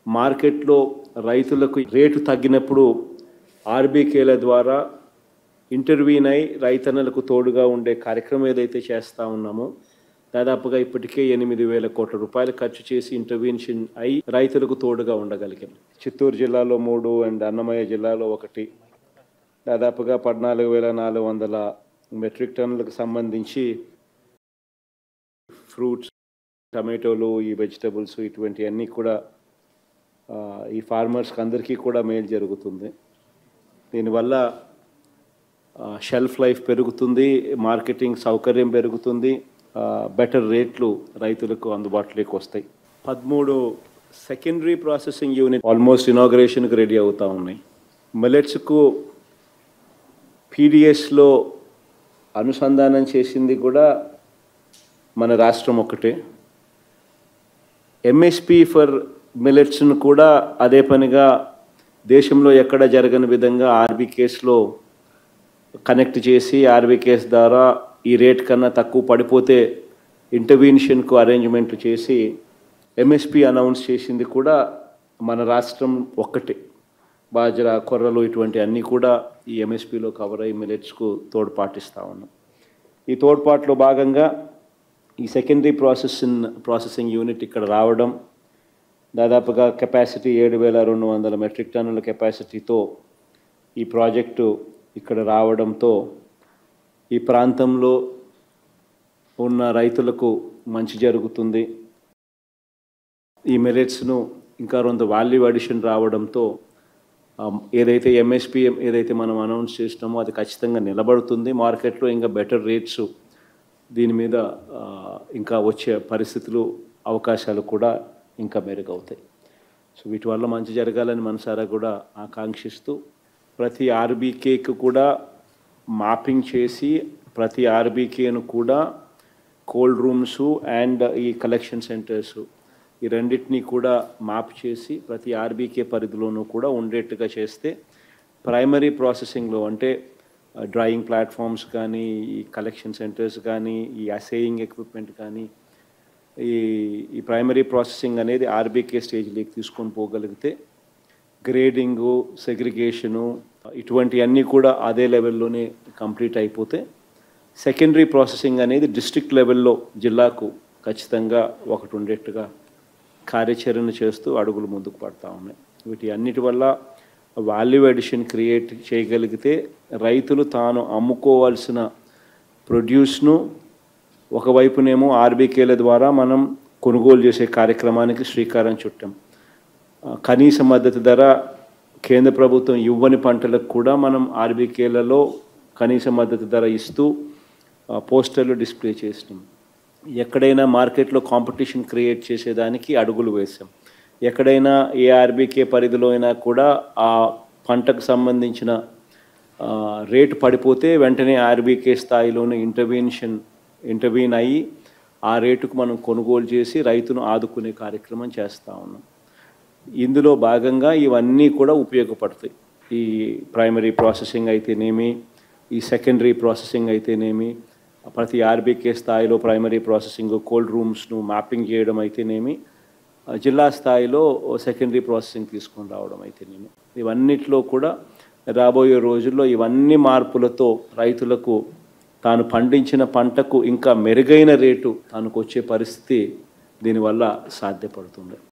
మార్కెట్లో రైతులకు రేటు తగ్గినప్పుడు ఆర్బీకేల ద్వారా ఇంటర్వ్యూన్ అయి రైతన్నలకు తోడుగా ఉండే కార్యక్రమం ఏదైతే చేస్తూ ఉన్నామో దాదాపుగా ఇప్పటికే ఎనిమిది వేల కోట్ల రూపాయలు ఖర్చు చేసి ఇంటర్వెన్షన్ అయి రైతులకు తోడుగా ఉండగలిగాం చిత్తూరు జిల్లాలో మూడు అండ్ అన్నమయ్య జిల్లాలో ఒకటి దాదాపుగా పద్నాలుగు వేల నాలుగు వందల మెట్రిక్ టన్నులకు సంబంధించి ఫ్రూట్స్ టమాటోలు ఈ వెజిటబుల్స్ ఇటువంటివన్నీ కూడా ఆ, ఈ ఫార్మర్స్కి అందరికీ కూడా మేలు జరుగుతుంది దీనివల్ల షెల్ఫ్ లైఫ్ పెరుగుతుంది మార్కెటింగ్ సౌకర్యం పెరుగుతుంది బెటర్ రేట్లు రైతులకు అందుబాటులోకి వస్తాయి పదమూడు సెకండరీ ప్రాసెసింగ్ యూనిట్ ఆల్మోస్ట్ ఇనాగ్రేషన్కి రెడీ అవుతూ ఉన్నాయి మిలెట్స్కు పీడిఎస్లో అనుసంధానం చేసింది కూడా మన రాష్ట్రం ఒకటే ఎంఎస్పి ఫర్ మిలెట్స్ను కూడా అదే పనిగా దేశంలో ఎక్కడ జరగని విధంగా ఆర్బీకేస్లో కనెక్ట్ చేసి ఆర్బీకేస్ ద్వారా ఈ రేట్ కన్నా తక్కువ పడిపోతే ఇంటర్వెన్షన్కు అరేంజ్మెంట్ చేసి ఎంఎస్పి అనౌన్స్ చేసింది కూడా మన రాష్ట్రం ఒక్కటే బాజరా కొర్రలు ఇటువంటి అన్నీ కూడా ఈ ఎంఎస్పిలో కవర్ అయ్యి మిలెట్స్కు తోడ్పాటిస్తూ ఉన్నాం ఈ తోడ్పాటులో భాగంగా ఈ సెకండరీ ప్రాసెసింగ్ ప్రాసెసింగ్ యూనిట్ ఇక్కడ రావడం దాదాపుగా కెపాసిటీ ఏడు వేల రెండు వందల మెట్రిక్ టన్నుల కెపాసిటీతో ఈ ప్రాజెక్టు ఇక్కడ రావడంతో ఈ ప్రాంతంలో ఉన్న రైతులకు మంచి జరుగుతుంది ఈ మెరిట్స్ను ఇంకా కొంత వాల్యూ అడిషన్ రావడంతో ఆ, ఏదైతే ఎంఎస్పి ఏదైతే మనం అనౌన్స్ చేసినామో అది ఖచ్చితంగా నిలబడుతుంది మార్కెట్లో ఇంకా బెటర్ రేట్స్ దీని మీద ఆ, ఇంకా వచ్చే పరిస్థితులు అవకాశాలు కూడా ఇంకా మెరుగవుతాయి సో వీటి వల్ల మంచి జరగాలని మనసారా కూడా ఆకాంక్షిస్తూ ప్రతి ఆర్బీకేకి కూడా మాపింగ్ చేసి ప్రతి ఆర్బీకేను కూడా కోల్డ్ రూమ్స్ అండ్ ఈ కలెక్షన్ సెంటర్స్ ఈ రెండింటినీ కూడా మాప్ చేసి ప్రతి ఆర్బీకే పరిధిలోనూ కూడా ఉండేట్టుగా చేస్తే ప్రైమరీ ప్రాసెసింగ్లో అంటే డ్రాయింగ్ ప్లాట్ఫామ్స్ కానీ ఈ కలెక్షన్ సెంటర్స్ కానీ ఈ అసేయింగ్ ఎక్విప్మెంట్ కానీ ఈ ఈ ప్రైమరీ ప్రాసెసింగ్ అనేది ఆర్బీకే స్టేజ్లోకి తీసుకొని పోగలిగితే గ్రేడింగు సెగ్రిగేషను ఇటువంటివన్నీ కూడా అదే లెవెల్లోనే కంప్లీట్ అయిపోతే సెకండరీ ప్రాసెసింగ్ అనేది డిస్ట్రిక్ట్ లెవెల్లో జిల్లాకు ఖచ్చితంగా ఒకటి ఉండేట్టుగా కార్యాచరణ చేస్తూ అడుగులు ముందుకు పడతా ఉన్నాయి వీటి అన్నిటి వల్ల వాల్యూ అడిషన్ క్రియేట్ చేయగలిగితే రైతులు తాను అమ్ముకోవాల్సిన ప్రొడ్యూస్ను ఒకవైపునేమో ఆర్బీకేల ద్వారా మనం కొనుగోలు చేసే కార్యక్రమానికి శ్రీకారం చుట్టాం ఆ, కనీస మద్దతు ధర కేంద్ర ప్రభుత్వం ఇవ్వని పంటలకు కూడా మనం ఆర్బీకేలలో కనీస మద్దతు ధర ఇస్తూ ఆ, పోస్టర్లు డిస్ప్లే చేసినాం ఎక్కడైనా మార్కెట్లో కాంపిటీషన్ క్రియేట్ చేసేదానికి అడుగులు వేసాం ఎక్కడైనా ఏ ఆర్బీకే పరిధిలో అయినా కూడా ఆ పంటకు సంబంధించిన ఆ, రేటు పడిపోతే వెంటనే ఆర్బీకే స్థాయిలోనే ఇంటర్వెన్షన్ ఇంటర్వ్యూన్ అయ్యి ఆ రేటుకు మనం కొనుగోలు చేసి రైతును ఆదుకునే కార్యక్రమం చేస్తూ ఉన్నాం ఇందులో భాగంగా ఇవన్నీ కూడా ఉపయోగపడతాయి ఈ ప్రైమరీ ప్రాసెసింగ్ అయితేనేమి ఈ సెకండరీ ప్రాసెసింగ్ అయితేనేమి ప్రతి ఆర్బీకే స్థాయిలో ప్రైమరీ ప్రాసెసింగ్ కోల్డ్ రూమ్స్ను మ్యాపింగ్ చేయడం అయితేనేమి ఆ, జిల్లా స్థాయిలో సెకండరీ ప్రాసెసింగ్ తీసుకొని రావడం అయితేనేమి ఇవన్నిట్లో కూడా రాబోయే రోజుల్లో ఇవన్నీ మార్పులతో రైతులకు తాను పండించిన పంటకు ఇంకా మెరుగైన రేటు తనకు వచ్చే పరిస్థితి దీనివల్ల సాధ్యపడుతుంది